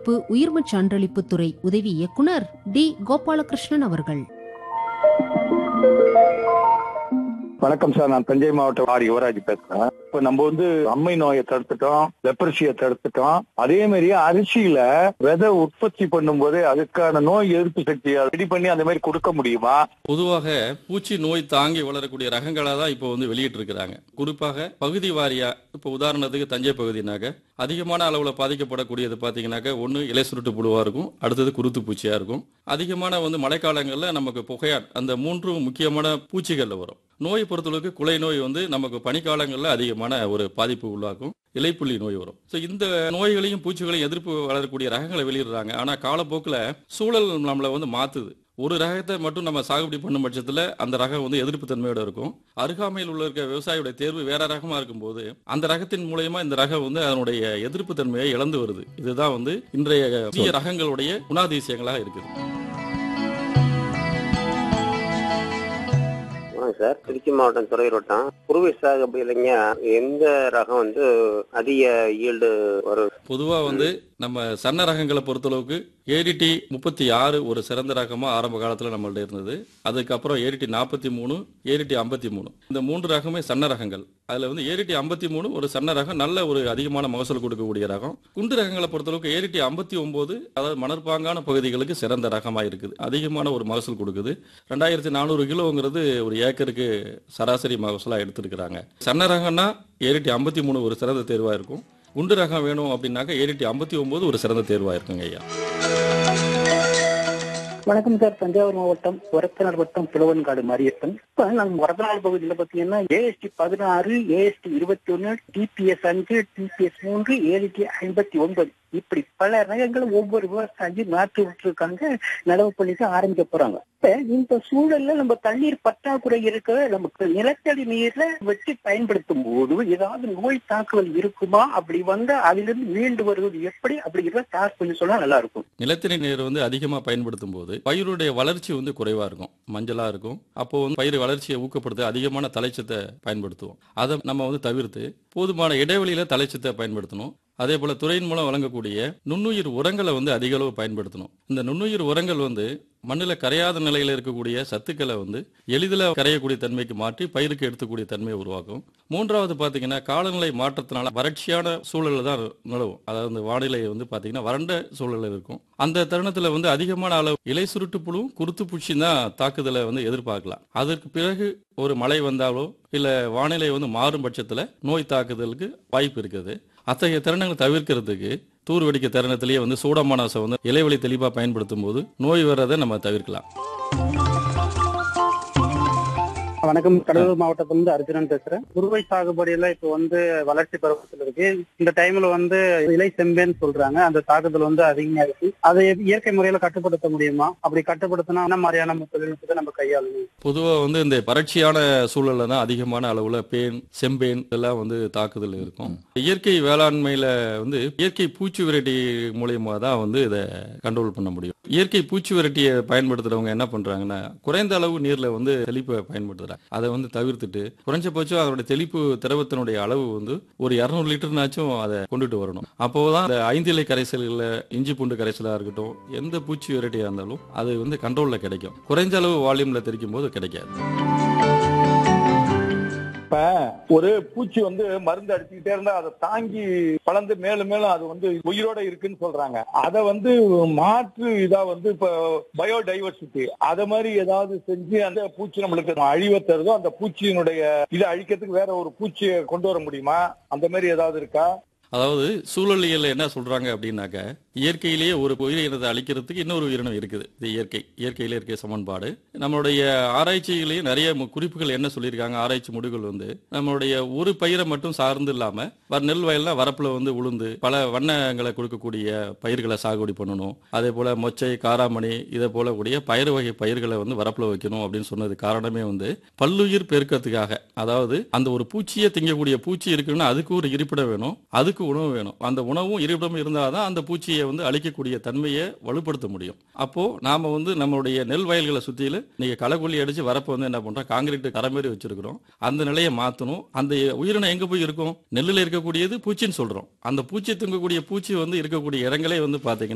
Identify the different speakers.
Speaker 1: தடுப்பு உயிர்மச் சான்றளிப்பு துறை உதவி இயக்குனர் டி கோபாலகிருஷ்ணன் அவர்கள்
Speaker 2: வணக்கம் சார் நான் தஞ்சை மாவட்டம் ஆர் யுவராஜ் பேசுறேன் இப்ப நம்ம வந்து அம்மை நோயை தடுத்துட்டோம் லெப்பரசியை தடுத்துட்டோம் அதே மாதிரி அரிசியில விதை உற்பத்தி பண்ணும்போது அதுக்கான நோய் எதிர்ப்பு சக்தியை ரெடி பண்ணி அந்த மாதிரி கொடுக்க முடியுமா
Speaker 3: பொதுவாக பூச்சி நோய் தாங்கி வளரக்கூடிய ரகங்களை தான் இப்போ வந்து வெளியிட்டு இருக்கிறாங்க குறிப்பாக பகுதி வாரியா இப்போ உதாரணத்துக்கு தஞ்சை பகுதினாக்க அதிகமான அளவில் பாதிக்கப்படக்கூடியது பார்த்தீங்கன்னாக்க ஒன்று இலை சுருட்டு புழுவாக இருக்கும் அடுத்தது குருத்து பூச்சியாக இருக்கும் அதிகமான வந்து மழைக்காலங்களில் நமக்கு புகையாட் அந்த மூன்று முக்கியமான பூச்சிகளில் வரும் நோய் பொறுத்தளவுக்கு குலை நோய் வந்து நமக்கு பனிக்காலங்களில் அதிகமான ஒரு பாதிப்பு உள்ளாக்கும் இலைப்புள்ளி நோய் வரும் ஸோ இந்த நோய்களையும் பூச்சிகளையும் எதிர்ப்பு வளரக்கூடிய ரகங்களை வெளியிடுறாங்க ஆனால் காலப்போக்கில் சூழல் நம்மளை வந்து மாற்றுது ஒரு ரகத்தை மட்டும் நம்ம சாகுபடி பண்ணும் பட்சத்தில் அந்த ரகம் வந்து எதிர்ப்பு தன்மையோட இருக்கும் அருகாமையில் உள்ள இருக்க விவசாயியோட தேர்வு வேற ரகமா இருக்கும்போது அந்த ரகத்தின் மூலயமா இந்த ரகம் வந்து அதனுடைய எதிர்ப்பு தன்மையை இழந்து வருது இதுதான் வந்து இன்றைய புதிய ரகங்களுடைய குணாதிசயங்களாக இருக்குது
Speaker 4: வணக்கம் சார் திருச்சி மாவட்டம் துறையூர் குருவி சாகுபடியிலங்க எந்த ரகம் வந்து அதிக ஈல்டு வரும்
Speaker 3: பொதுவாக வந்து நம்ம சன்ன ரகங்களை பொறுத்தளவுக்கு ஏடிடி முப்பத்தி ஆறு ஒரு சிறந்த ரகமாக ஆரம்ப காலத்தில் நம்மள்ட்ட இருந்தது அதுக்கப்புறம் ஏடிடி நாற்பத்தி மூணு ஏடிடி ஐம்பத்தி மூணு இந்த மூன்று ரகமே சன்ன ரகங்கள் அதில் வந்து ஏடிடி ஐம்பத்தி மூணு ஒரு சன்ன ரகம் நல்ல ஒரு அதிகமான மகசூல் கொடுக்கக்கூடிய ரகம் குண்டு ரகங்களை பொறுத்தளவுக்கு ஏடிடி ஐம்பத்தி ஒம்பது அதாவது மணற்பாங்கான பகுதிகளுக்கு சிறந்த ரகமாக இருக்குது அதிகமான ஒரு மகசூல் கொடுக்குது ரெண்டாயிரத்தி நானூறு கிலோங்கிறது ஒரு ஏக்கருக்கு சராசரி மகசூலாக எடுத்திருக்கிறாங்க சன்ன ரகம்னா ஏடிடி ஐம்பத்தி மூணு ஒரு சிறந்த தேர்வாக இருக்கும் குண்டு ரகம் வேணும் அப்படின்னாக்கா ஏடிடி ஐம்பத்தி ஒன்பது ஒரு சிறந்த தேர்வாக இருக்குங்க ஐயா
Speaker 5: வணக்கம் சார் தஞ்சாவூர் மாவட்டம் ஒரத்தநாடு வட்டம் புலவன்காடு மாரியப்பன் இப்ப நம்ம ஒரத்தநாடு பகுதியில பாத்தீங்கன்னா ஏஎஸ்டி பதினாறு ஏஎஸ்டி இருபத்தி ஒன்னு டிபிஎஸ் அஞ்சு டிபிஎஸ் மூன்று ஏஎஸ்டி ஐம்பத்தி ஒன்பது இப்படி பல ரகங்களும் ஒவ்வொரு விவசாயியும் நாட்டு விட்டுருக்காங்க நடவு பண்ணிட்டு ஆரம்பிக்க போறாங்க இப்ப இந்த சூழல்ல நம்ம தண்ணீர் பற்றாக்குறை இருக்க நமக்கு நிலத்தடி நீர்ல வச்சு பயன்படுத்தும் போது ஏதாவது நோய் தாக்குதல் இருக்குமா அப்படி வந்தா அதிலிருந்து மீண்டு வருவது எப்படி அப்படிங்கிறத சார் கொஞ்சம் சொன்னா நல்லா இருக்கும்
Speaker 3: நிலத்தடி நீர் வந்து அதிகமாக பயன்படுத்தும் போது பயிருடைய வளர்ச்சி வந்து குறைவாக இருக்கும் மஞ்சளாக இருக்கும் அப்போ வந்து பயிர் வளர்ச்சியை ஊக்கப்படுத்த அதிகமான தலைச்சத்தை பயன்படுத்துவோம் அதை நம்ம வந்து தவிர்த்து போதுமான இடைவெளியில தலைச்சத்தை பயன்படுத்தணும் அதே போல துறையின் மூலம் வழங்கக்கூடிய நுண்ணுயிர் உரங்களை வந்து அதிக அளவு பயன்படுத்தணும் இந்த நுண்ணுயிர் உரங்கள் வந்து மண்ணில் கரையாத நிலையில் இருக்கக்கூடிய சத்துக்களை வந்து எளிதில் கரையக்கூடிய தன்மைக்கு மாற்றி பயிருக்கு எடுத்துக்கூடிய தன்மையை உருவாக்கும் மூன்றாவது பார்த்தீங்கன்னா காலநிலை மாற்றத்தினால வறட்சியான சூழலில் தான் நிலவும் அதாவது இந்த வானிலை வந்து பார்த்தீங்கன்னா வறண்ட சூழலில் இருக்கும் அந்த தருணத்தில் வந்து அதிகமான அளவு இலை சுருட்டு புழுவும் குருத்து பூச்சி தான் தாக்குதலை வந்து எதிர்பார்க்கலாம் அதற்கு பிறகு ஒரு மழை வந்தாலோ இல்லை வானிலை வந்து மாறும் பட்சத்தில் நோய் தாக்குதலுக்கு வாய்ப்பு இருக்குது அத்தகைய தருணங்களை தவிர்க்கிறதுக்கு தூர் வெடிக்க தருணத்திலேயே வந்து சூடமானசை வந்து இலைவெளி தெளிவாக பயன்படுத்தும் போது நோய் வர்றதை நம்ம தவிர்க்கலாம்
Speaker 5: வணக்கம் கடலூர் மாவட்டத்திலிருந்து அர்ஜுனன் பேசுறேன் குருவை சாகுபடியில இப்ப வந்து வளர்ச்சி பருவத்தில் இருக்கு இந்த டைம்ல வந்து இலை செம்பேன்னு சொல்றாங்க அந்த தாக்குதல் வந்து அதிகமா இருக்கு அதை இயற்கை முறையில கட்டுப்படுத்த முடியுமா அப்படி கட்டுப்படுத்தினா என்ன மாதிரியான தொழில்நுட்பத்தை நம்ம கையாளணும்
Speaker 3: பொதுவாக வந்து இந்த வறட்சியான சூழல்ல தான் அதிகமான அளவில் பேன் செம்பேன் இதெல்லாம் வந்து தாக்குதல் இருக்கும் இயற்கை வேளாண்மையில வந்து இயற்கை பூச்சி விரட்டி மூலியமா தான் வந்து இதை கண்ட்ரோல் பண்ண முடியும் இயற்கை பூச்சி விரட்டியை பயன்படுத்துறவங்க என்ன பண்றாங்கன்னா குறைந்த அளவு நீர்ல வந்து தெளிப்பை பயன்படுத்துறாங்க அதை வந்து தவிர்த்துட்டு குறைஞ்சபட்சம் அதனுடைய தெளிப்பு திரவத்தினுடைய அளவு வந்து ஒரு இரநூறு லிட்டர்னாச்சும் அதை கொண்டுட்டு வரணும் அப்போதான் அந்த ஐந்திலை கரைசல்களில் இஞ்சி பூண்டு கரைசலா இருக்கட்டும் எந்த பூச்சி விரட்டியா இருந்தாலும் அது வந்து கண்ட்ரோல்ல கிடைக்கும் குறைஞ்ச அளவு வால்யூம்ல தெரிக்கும் போது கிடைக்காது
Speaker 2: இப்ப ஒரு பூச்சி வந்து மருந்து அடிச்சுக்கிட்டே இருந்தா அதை தாங்கி வளர்ந்து மேலும் மேலும் அது வந்து உயிரோட இருக்குன்னு சொல்றாங்க அதை வந்து மாற்று இதா வந்து இப்ப பயோடைவர்சிட்டி அத மாதிரி ஏதாவது செஞ்சு அந்த பூச்சி நம்மளுக்கு அழிவை தருதோ அந்த பூச்சியினுடைய இதை அழிக்கிறதுக்கு வேற ஒரு பூச்சியை கொண்டு வர முடியுமா அந்த மாதிரி ஏதாவது இருக்கா
Speaker 3: அதாவது சூழலியல் என்ன சொல்றாங்க அப்படின்னாக்க இயற்கையிலேயே ஒரு உயிரினத்தை அழிக்கிறதுக்கு இன்னொரு உயிரினம் இருக்குது இது இயற்கை இயற்கையிலே இருக்க சமன்பாடு நம்மளுடைய ஆராய்ச்சியிலேயே நிறைய மு- குறிப்புகள் என்ன சொல்லியிருக்காங்க ஆராய்ச்சி முடிவுகள் வந்து நம்மளுடைய ஒரு பயிரை மட்டும் சார்ந்து இல்லாம வர நெல் வயல்ல வரப்புல வந்து உளுந்து பல வண்ணங்களை கொடுக்கக்கூடிய பயிர்களை சாகுபடி பண்ணணும் அதே போல மொச்சை காராமணி இதை போல கூடிய பயிர் வகை பயிர்களை வந்து வரப்புல வைக்கணும் அப்படின்னு சொன்னது காரணமே வந்து பல்லுயிர் பெருக்கத்துக்காக அதாவது அந்த ஒரு பூச்சியை திங்கக்கூடிய பூச்சி இருக்குன்னா அதுக்கு ஒரு இருப்பிடம் வேணும் அதுக்கு உணவு வேணும் அந்த உணவும் இருப்பிடமும் இருந்தாதான் அந்த பூச்சியை வந்து அழிக்கக்கூடிய தன்மையை வலுப்படுத்த முடியும் அப்போ நாம வந்து நம்மளுடைய நெல் வயல்களை சுத்தியில நீங்க களக்குள்ளி அடிச்சு வரப்ப வந்து என்ன பண்றோம் காங்கிரீட் கரை மாதிரி வச்சிருக்கிறோம் அந்த நிலையை மாத்தணும் அந்த உயிரினம் எங்க போய் இருக்கும் நெல்லுல இருக்கக்கூடியது பூச்சின்னு சொல்றோம் அந்த பூச்சி தூங்கக்கூடிய பூச்சி வந்து இருக்கக்கூடிய இடங்களே வந்து பாத்தீங்கன்னா